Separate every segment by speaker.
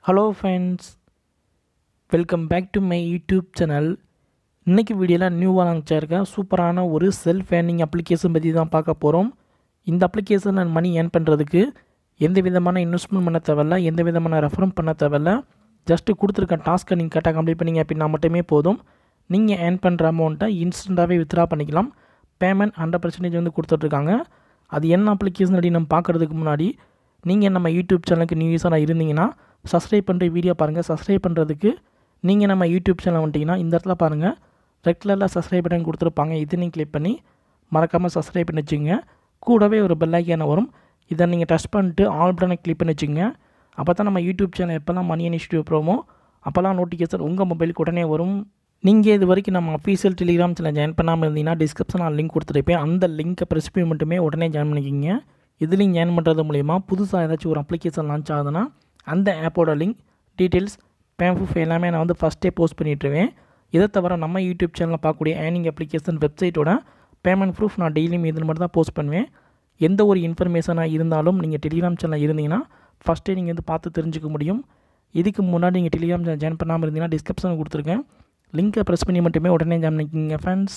Speaker 1: hello friends welcome back to my YouTube channel இன்றைக்கி வீடியோவில் நியூவாக லான்ச் சூப்பரான ஒரு செல்ஃப் ஏர்னிங் அப்ளிகேஷன் பற்றி தான் பார்க்க போகிறோம் இந்த அப்ளிகேஷனில் மணி ஏர்ன் பண்ணுறதுக்கு எந்த விதமான இன்வெஸ்ட்மெண்ட் பண்ண தேவையில்ல எந்த விதமான ரெஃபரும் பண்ண தேவையில்ல ஜஸ்ட்டு கொடுத்துருக்க டாஸ்க்கை நீங்கள் கரெக்டாக கம்ப்ளீட் பண்ணீங்க அப்படின்னா மட்டுமே போதும் நீங்கள் ஏர்ன் பண்ணுற அமௌண்ட்டை இன்ஸ்டண்ட்டாகவே வித்ரா பண்ணிக்கலாம் பேமெண்ட் ஹண்ட்ரட் பர்சன்டேஜ் வந்து கொடுத்துட்ருக்காங்க அது என்ன அப்ளிகேஷன் அப்படி நம்ம பார்க்குறதுக்கு முன்னாடி நீங்கள் நம்ம யூடியூப் சேனலுக்கு நியூஸாக இருந்தீங்கன்னா சப்ஸ்கிரைப் பண்ணுற வீடியோ பாருங்கள் சப்ஸ்கிரைப் பண்ணுறதுக்கு நீங்கள் நம்ம யூடியூப் சேனல் வந்துட்டிங்கன்னா இந்த இடத்துல பாருங்கள் ரெட் கலரில் சப்ஸ்கிரைப் பட்டன் கொடுத்துருப்பாங்க இது நீங்கள் கிளிக் பண்ணி மறக்காமல் சப்ஸ்கிரைப் பண்ணி வச்சுங்க கூடவே ஒரு பெல் ஐக்கான வரும் இதை நீங்கள் டச் பண்ணிட்டு ஆல் பட்டனை கிளிக் பண்ணி வச்சுங்க அப்போ தான் நம்ம யூடியூப் சேனல் எப்போல்லாம் மணி இனிஷியேட்டிவ் ப்ரோமோ அப்போல்லாம் நோட்டிஃபிகேஷன் உங்கள் மொபைலுக்கு உடனே வரும் நீங்கள் இது வரைக்கும் நம்ம அஃபீஷியல் டெலிகிராம் சேனல் ஜாயின் பண்ணாமல் இருந்தீங்கன்னா டிஸ்கிரிப்ஷன் நான் லிங்க் கொடுத்துருப்பேன் அந்த லிங்க்கை ப்ரெஸ் பண்ணி மட்டுமே உடனே ஜாயின் பண்ணிக்கிங்க இதுலேயும் ஜாயின் பண்ணுறது மூலிமா புதுசாக ஏதாச்சும் ஒரு அப்ளிகேஷன் லான்ச் ஆகுதுன்னா அந்த ஆப்போட லிங்க் டீட்டெயில்ஸ் பேம்ப்ரூஃப் எல்லாமே நான் வந்து ஃபஸ்ட்டே போஸ்ட் பண்ணிட்டுருவேன் இதை தவிர நம்ம யூடியூப் சேனலில் பார்க்கக்கூடிய ஏர்னிங் அப்ளிகேஷன் வெப்சைட்டோட பேமெண்ட் ப்ரூஃப் நான் டெய்லியும் இதில் மட்டும் தான் போஸ்ட் பண்ணுவேன் எந்த ஒரு இன்ஃபர்மேஷனாக இருந்தாலும் நீங்கள் டெலிகிராம் சேனலில் இருந்தீங்கன்னா ஃபஸ்ட்டே நீங்கள் வந்து பார்த்து தெரிஞ்சுக்க முடியும் இதுக்கு முன்னாடி நீங்கள் டெலிகிராம் சேனல் ஜாயின் பண்ணாமல் இருந்தீங்கன்னா டிஸ்கிரிப்ஷனில் கொடுத்துருக்கேன் லிங்க்கை ப்ரெஸ் பண்ணி மட்டுமே உடனே ஜாயின் பண்ணிக்கிங்க ஃப்ரெண்ட்ஸ்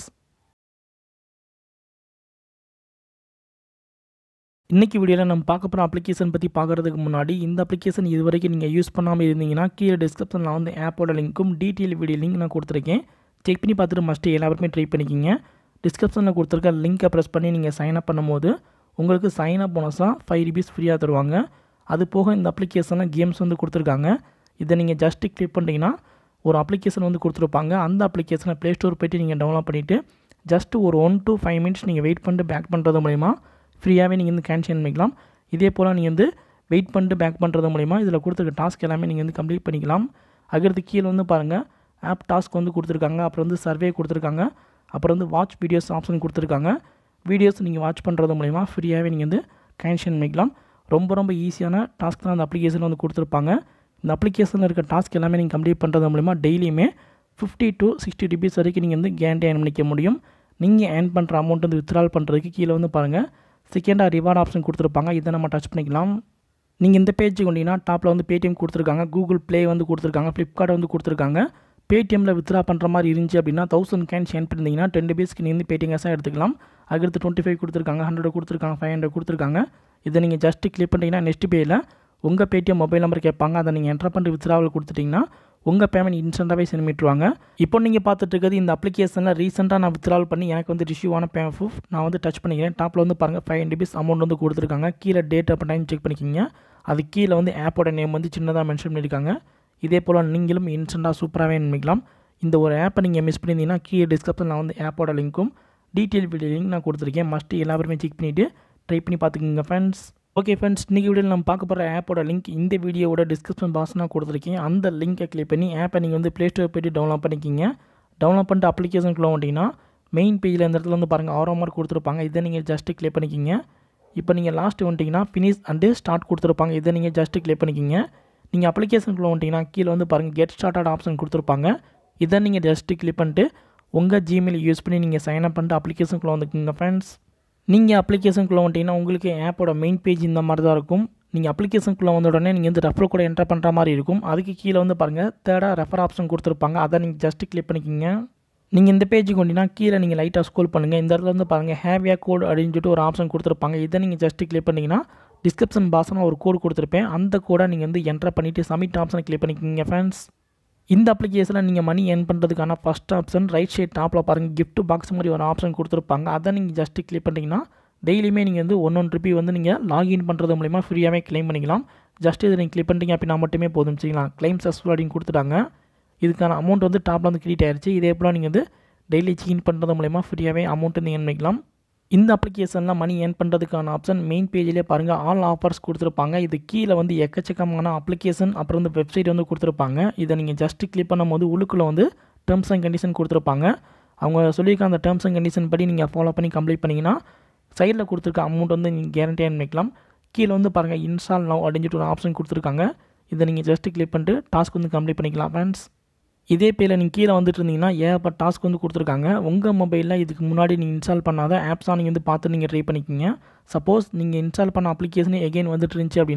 Speaker 1: இன்றைக்கி வீடியோவில் நம்ம பார்க்க போகிற அப்ளிகேஷன் பற்றி பார்க்குறதுக்கு முன்னாடி இந்த அப்ளிகேஷன் இது வரைக்கும் நீங்கள் யூஸ் பண்ணாமல் இருந்தீங்கன்னா கீழே டிஸ்கிரிப்ஷனில் வந்து ஆப்போட லிங்க்கும் டீட்டெயில் வீடியோ லிங்க் நான் கொடுத்துருக்கேன் செக் பண்ணி பார்த்துட்டு மஸ்ட்டு எல்லாருமே ட்ரை பண்ணிக்கிங்க டிஸ்கிரிப்ஷனில் கொடுத்துருக்க லிங்க்கை ப்ரெஸ் பண்ணி நீங்கள் சைன் அப் பண்ணும்போது உங்களுக்கு சைன் அப் போனஸாக ஃபைவ் ருபீஸ் ஃப்ரீயாக தருவாங்க அது போக இந்த அப்ளிகேஷனில் கேம்ஸ் வந்து கொடுத்துருக்காங்க இதை நீங்கள் ஜஸ்ட்டு கிளிக் பண்ணிட்டீங்கன்னா ஒரு அப்ளிகேஷன் வந்து கொடுத்துருப்பாங்க அந்த அப்ளிகேஷனை ப்ளே ஸ்டோர் போய்ட்டு நீங்கள் டவுன்லோட் பண்ணிவிட்டு ஜஸ்ட்டு ஒரு ஒன் டு ஃபைவ் மினிட்ஸ் நீங்கள் வெயிட் பண்ணிட்டு பேக் பண்ணுறது மூலிமா ஃப்ரீயாகவே நீங்கள் வந்து கேன்சல் பண்ணிக்கலாம் இதே போல் நீங்கள் வந்து வெயிட் பண்ணிட்டு பேக் பண்ணுறது மூலிமா இதில் கொடுத்துருக்க டாஸ்க் எல்லாமே நீங்கள் வந்து கம்ப்ளீட் பண்ணிக்கலாம் அதுக்கடுத்து கீழே வந்து பாருங்கள் ஆப் டாஸ்க் வந்து கொடுத்துருக்காங்க அப்புறம் வந்து சர்வே கொடுத்துருக்காங்க அப்புறம் வந்து வாட்ச் வீடியோஸ் ஆப்ஷன் கொடுத்துருக்காங்க வீடியோஸ் நீங்கள் வாட்ச் பண்ணுறது மூலிமா ஃப்ரீயாகவே நீங்கள் வந்து கேன்சல் பண்ணிக்கலாம் ரொம்ப ரொம்ப ஈஸியான டாஸ்க் தான் அந்த அப்ளிகேஷன் வந்து கொடுத்துருப்பாங்க இந்த அப்ளிகேஷனில் இருக்க டாஸ்க் எல்லாமே நீங்கள் கம்ப்ளீட் பண்ணுறது மூலிமா டெய்லியுமே ஃபிஃப்டி டு சிக்ஸ்டி ருபீஸ் வரைக்கும் நீங்கள் வந்து கேரண்டி ஏர்ன் பண்ணிக்க முடியும் நீங்கள் ஏர்ன் பண்ணுற அமௌண்ட் வந்து வித்ட்ரால் பண்ணுறதுக்கு கீழே வந்து பாருங்கள் செகண்டாக ரிவார்ட் ஆப்ஷன் கொடுத்துருப்பாங்க இதை நம்ம டச் பண்ணிக்கலாம் நீங்கள் இந்த பேஜுக்கு வந்தீங்கன்னா டாப்பில் வந்து பேடிஎம் கொடுத்துருக்காங்க கூகுள் ப்ளே வந்து கொடுத்துருக்காங்க ஃப்ளிப்கார்ட் வந்து கொடுத்துருக்காங்க பேடிஎம்மில் வித்ரா பண்ணுற மாதிரி இருந்துச்சு அப்படின்னா தௌசண்ட் கேன் ஷேன் பண்ணியிருந்தீங்கன்னா டென் ருபீஸ்க்கு நீங்கள் வந்து பேடிஎம் கேஸாக எடுத்துக்கலாம் அதுக்கடுத்து டுவெண்ட்டி ஃபைவ் கொடுத்துருக்காங்க ஹண்ட்ரட் கொடுத்துருக்காங்க ஃபைவ் ஹண்ட்ரட் கொடுத்துருக்காங்க இதை நீங்கள் ஜஸ்ட்டு கிளிக் பண்ணிட்டீங்கன்னா நெக்ஸ்ட் பேயில் உங்கள் பேடிஎம் மொபைல் நம்பர் கேட்பாங்க அதை நீங்கள் என்ட்ரு பண்ணிட்டு வித்ராவில் கொடுத்துட்டிங்கன்னா உங்கள் பேமெண்ட் இன்ஸ்டண்ட்டாகவே சென்ட் பண்ணிட்டுருவாங்க இப்போ நீங்கள் பார்த்துட்டு இருக்கிறது இந்த அப்ளிகேஷனில் ரீசெண்டாக நான் வித்ராவல் பண்ணி எனக்கு வந்து ரிசீவான பே ப்ரூஃப் நான் வந்து டச் பண்ணிக்கிறேன் டாப்பில் வந்து பாருங்கள் ஃபைவ் ருபீஸ் அமௌண்ட் வந்து கொடுத்துருக்காங்க கீழே டேட் அப்போ டைம் செக் பண்ணிக்கிங்க அது கீழே வந்து ஆப்போட நேம் வந்து சின்னதாக மென்ஷன் பண்ணியிருக்காங்க இதே போல் நீங்களும் இன்ஸ்டண்ட்டாக சூப்பராகவே நினைக்கலாம் இந்த ஒரு ஆப்பை நீங்கள் மிஸ் பண்ணியிருந்தீங்கன்னா கீழே டிஸ்கிரிப்ஷன் நான் வந்து ஆப்போட லிங்க்கும் டீட்டெயில் வீடியோ லிங்க் நான் கொடுத்துருக்கேன் மஸ்ட்டு எல்லாருமே செக் பண்ணிவிட்டு ட்ரை பண்ணி பார்த்துக்குங்க ஃப்ரெண்ட்ஸ் ஓகே ஃப்ரெண்ட்ஸ் இன்றைக்கி வீடியோவில் நம்ம பார்க்க போகிற ஆப்போட லிங்க் இந்த வீடியோவோட டிஸ்கிரிப்ஷன் பாக்ஸ் நான் கொடுத்துருக்கேன் அந்த லிங்கை கிளிக் பண்ணி ஆப்பை நீங்கள் வந்து ப்ளே ஸ்டோர் போய்ட்டு டவுன்லோட் பண்ணிக்கிங்க டவுன்லோட் பண்ணிட்டு அப்ளிகேஷனுக்குள்ளே வந்தீங்கன்னா மெயின் பேஜில் இந்த இடத்துல வந்து பாருங்கள் ஆரோ மார்க் கொடுத்துருப்பாங்க இதை நீங்கள் ஜஸ்ட்டு கிளிக் பண்ணிக்கிங்க இப்போ நீங்கள் லாஸ்ட் வந்துட்டிங்கன்னா ஃபினிஷ் அண்டு ஸ்டார்ட் கொடுத்துருப்பாங்க இதை நீங்கள் ஜஸ்ட்டு கிளிக் பண்ணிக்கிங்க நீங்கள் அப்ளிகேஷனுக்குள்ளே வந்துட்டிங்கன்னா கீழே வந்து பாருங்கள் கெட் ஸ்டார்டட் ஆப்ஷன் கொடுத்துருப்பாங்க இதை நீங்கள் ஜஸ்ட்டு கிளிக் பண்ணிட்டு உங்கள் ஜிமெயில் யூஸ் பண்ணி நீங்கள் சைன் அப் பண்ணிட்டு அப்ளிகேஷனுக்குள்ளே வந்துக்குங்க ஃப்ரெண்ட்ஸ் நீங்கள் அப்ளிகேஷனுக்குள்ளே வந்துட்டிங்கன்னா உங்களுக்கு ஆப்போட மெயின் பேஜ் இந்த மாதிரி தான் இருக்கும் நீங்கள் அப்ளிகேஷனுக்குள்ளே வந்த உடனே நீங்கள் வந்து ரெஃபர் கூட என்டர் பண்ணுற மாதிரி இருக்கும் அதுக்கு கீழே வந்து பாருங்கள் தேர்டாக ரெஃபர் ஆப்ஷன் கொடுத்துருப்பாங்க அதை நீங்கள் ஜஸ்ட்டு கிளிக் பண்ணிக்கிங்க நீங்கள் இந்த பேஜுக்கு வந்தீங்கன்னா கீழே நீங்கள் லைட்டாக ஸ்கோல் பண்ணுங்கள் இந்த இடத்துல வந்து பாருங்கள் ஹேவியா கோட் அப்படின்னு சொல்லிட்டு ஒரு ஆப்ஷன் கொடுத்துருப்பாங்க இதை நீங்கள் ஜஸ்ட்டு கிளிக் பண்ணிங்கன்னா டிஸ்கிரிப்ஷன் பாக்ஸில் ஒரு கோடு கொடுத்துருப்பேன் அந்த கோடை நீங்கள் வந்து என்டர் பண்ணிவிட்டு சப்மிட் ஆப்ஷனை கிளிக் பண்ணிக்கிங்க ஃப்ரெண்ட்ஸ் இந்த அப்ளிகேஷனில் நீங்கள் மணி ஏர்ன் பண்ணுறதுக்கான ஃபஸ்ட் ஆப்ஷன் ரைட் சைட் டாப்பில் பாருங்கள் கிஃப்ட் பாக்ஸ் மாதிரி ஒரு ஆப்ஷன் கொடுத்துருப்பாங்க அதை நீங்கள் ஜஸ்ட்டு கிளிக் பண்ணிட்டீங்கன்னா டெய்லியுமே நீங்கள் வந்து ஒன் ஒன் ருபி வந்து நீங்கள் லாகின் பண்ணுறது மூலிமா ஃப்ரீயாகவே க்ளைம் பண்ணிக்கலாம் ஜஸ்ட் இதை நீங்கள் கிளிக் பண்ணிட்டீங்க அப்படின்னா மட்டுமே போதும் சரிங்களா க்ளைம் சக்ஸஸ்ஃபுல் அப்படின்னு கொடுத்துட்டாங்க இதுக்கான அமௌண்ட் வந்து டாப்பில் வந்து கிரியேட் ஆயிடுச்சு இதே போல் நீங்கள் வந்து டெய்லி செயின் பண்ணுறது மூலிமா ஃப்ரீயாகவே அமௌண்ட்டு நீங்கள் ஏர்ன் பண்ணிக்கலாம் இந்த அப்ளிகேஷனில் மணி ஏர்ன் பண்ணுறதுக்கான ஆப்ஷன் மெயின் பேஜிலே பாருங்கள் ஆல் ஆஃபர்ஸ் கொடுத்துருப்பாங்க இது கீழே வந்து எக்கச்சக்கமான அப்ளிகேஷன் அப்புறம் வந்து வெப்சைட் வந்து கொடுத்துருப்பாங்க இதை நீங்கள் ஜஸ்ட்டு கிளிக் பண்ணும்போது உள்ளுக்குள்ளே வந்து டேர்ம்ஸ் அண்ட் கண்டிஷன் கொடுத்துருப்பாங்க அவங்க சொல்லியிருக்க அந்த டேர்ம்ஸ் அண்ட் கண்டிஷன் படி நீங்கள் ஃபாலோ பண்ணி கம்ப்ளீட் பண்ணிங்கன்னா சைடில் கொடுத்துருக்க அமௌண்ட் வந்து நீங்கள் கேரண்டி ஏர்ன் பண்ணிக்கலாம் கீழே வந்து பாருங்கள் இன்ஸ்டால் நவ் அப்படின்னு சொல்லிட்டு ஒரு ஆப்ஷன் கொடுத்துருக்காங்க இதை நீங்கள் ஜஸ்ட்டு கிளிக் பண்ணிட்டு டாஸ்க் வந்து கம்ப்ளீட் பண்ணிக்கலாம் ஃப்ரெண்ட்ஸ் இதே பேரில் நீங்கள் கீழே வந்துட்டு இருந்தீங்கன்னா ஏகப்பட்ட டாஸ்க் வந்து கொடுத்துருக்காங்க உங்கள் மொபைலில் இதுக்கு முன்னாடி நீங்கள் இன்ஸ்டால் பண்ணாத ஆப்ஸாக நீங்கள் வந்து பார்த்து நீங்கள் ட்ரை பண்ணிக்கிங்க சப்போஸ் நீங்கள் இன்ஸ்டால் பண்ண அப்ளிகேஷனே எகெயின் வந்துட்டு இருந்துச்சு அப்படின்னா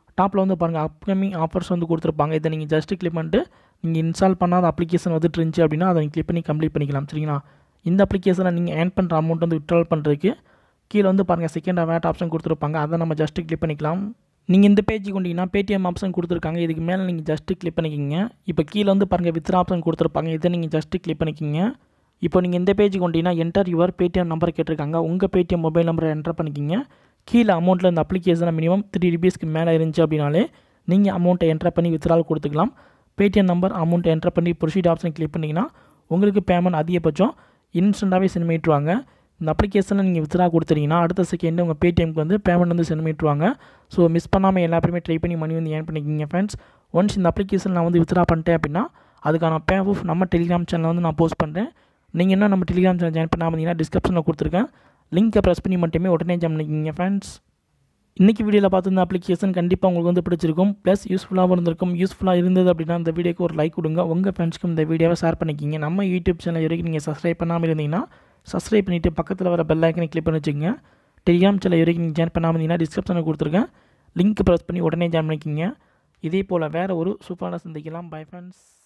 Speaker 1: டாப்பில் வந்து பாருங்கள் அப்கமிங் ஆஃபர்ஸ் வந்து கொடுத்துருப்பாங்க இதை நீங்கள் ஜஸ்ட் கிளிக் பண்ணிட்டு நீங்கள் இன்ஸ்டால் பண்ணாத அப்ளிகேஷன் வந்துட்டு இருந்துச்சு அப்படின்னா அதை நீங்கள் கிளிக் பண்ணி கம்ப்ளீட் பண்ணிக்கலாம் சரிங்களா இந்த அப்ளிகேஷனை நீங்கள் ஏர்ன் பண்ணுற அமௌண்ட் வந்து விட்ரால் பண்ணுறதுக்கு கீழே வந்து பாருங்கள் செகண்ட் வேட் ஆப்ஷன் கொடுத்துருப்பாங்க அதை நம்ம ஜஸ்ட்டு கிளிக் பண்ணிக்கலாம் நீங்கள் இந்த பேஜுக்கு கொண்டீங்கன்னா பேடிஎம் ஆப்ஷன் கொடுத்துருக்காங்க இதுக்கு மேலே நீங்கள் ஜஸ்ட்டு கிளிக் பண்ணிக்கிங்க இப்போ கீழே வந்து பாருங்கள் வித்ரா ஆப்ஷன் கொடுத்துருப்பாங்க இதை நீங்கள் ஜஸ்ட்டு கிளிக் பண்ணிக்கிங்க இப்போ நீங்கள் இந்த பேஜுக்கு கொண்டீங்கன்னா என்டர் யுவர் பேடிஎம் நம்பர் கேட்டிருக்காங்க உங்கள் பேடிஎம் மொபைல் நம்பரை என்டர் பண்ணிக்கிங்க கீழே அமௌண்ட்டில் இந்த அப்ளிகேஷனை மினிமம் த்ரீ ருபீஸ்க்கு மேலே இருந்துச்சு அப்படின்னாலே நீங்கள் அமௌண்ட்டை என்டர் பண்ணி வித்ரால் கொடுத்துக்கலாம் பேடிஎம் நம்பர் அமௌண்ட் என்டர் பண்ணி ப்ரொசீட் ஆப்ஷன் கிளிக் பண்ணிங்கன்னா உங்களுக்கு பேமெண்ட் அதிகபட்சம் இன்ஸ்டண்ட்டாகவே சென்ட் பண்ணிட்டுருவாங்க இந்த அப்ளிகேஷனை நீங்கள் வித்ரா கொடுத்துட்டீங்கன்னா அடுத்த செகண்ட் உங்கள் பேடிஎம்க்கு வந்து பேமெண்ட் வந்து சென்ட் பண்ணிட்டுருவாங்க ஸோ மிஸ் பண்ணாமல் எல்லா பேருமே ட்ரை பண்ணி மணி வந்து ஏர்ன் பண்ணிக்கிங்க ஃப்ரெண்ட்ஸ் ஒன்ஸ் இந்த அப்ளிகேஷன் நான் வந்து வித்ரா பண்ணிட்டேன் அப்படின்னா அதுக்கான பே ஆஃப் நம்ம டெலிகிராம் சேனலில் வந்து நான் போஸ்ட் பண்ணுறேன் நீங்கள் என்ன நம்ம டெலிகிராம் சேனல் ஜாயின் பண்ணாமல் இருந்தீங்கன்னா டிஸ்கிரிப்ஷனில் கொடுத்துருக்கேன் லிங்க்கை ப்ரெஸ் பண்ணி மட்டுமே உடனே ஜாயின் பண்ணிக்கிங்க ஃப்ரெண்ட்ஸ் இன்றைக்கி வீடியோவில் பார்த்து இந்த அப்ளிகேஷன் கண்டிப்பாக உங்களுக்கு வந்து பிடிச்சிருக்கும் ப்ளஸ் யூஸ்ஃபுல்லாகவும் இருந்திருக்கும் யூஸ்ஃபுல்லாக இருந்தது அப்படின்னா இந்த வீடியோக்கு ஒரு லைக் கொடுங்க உங்கள் ஃப்ரெண்ட்ஸ்க்கும் இந்த வீடியோவை ஷேர் பண்ணிக்கிங்க நம்ம யூடியூப் சேனல் வரைக்கும் நீங்கள் சப்ஸ்கிரைப் பண்ணாமல் இருந்தீங்கன்னா சப்ஸ்கிரைப் பண்ணிவிட்டு பக்கத்தில் வர பெல் ஐக்கனை கிளிக் பண்ணி வச்சுக்கோங்க டெலிகிராம் சேனல் வரைக்கும் நீங்கள் ஜாயின் பண்ணாமல் இருந்தீங்கன்னா டிஸ்கிரிப்ஷனில் கொடுத்துருக்கேன் லிங்க் ப்ரெஸ் பண்ணி உடனே ஜாயின் பண்ணிக்கிங்க இதே போல் வேறு ஒரு சூப்பரான சந்திக்கலாம் பை ஃப்ரெண்ட்ஸ்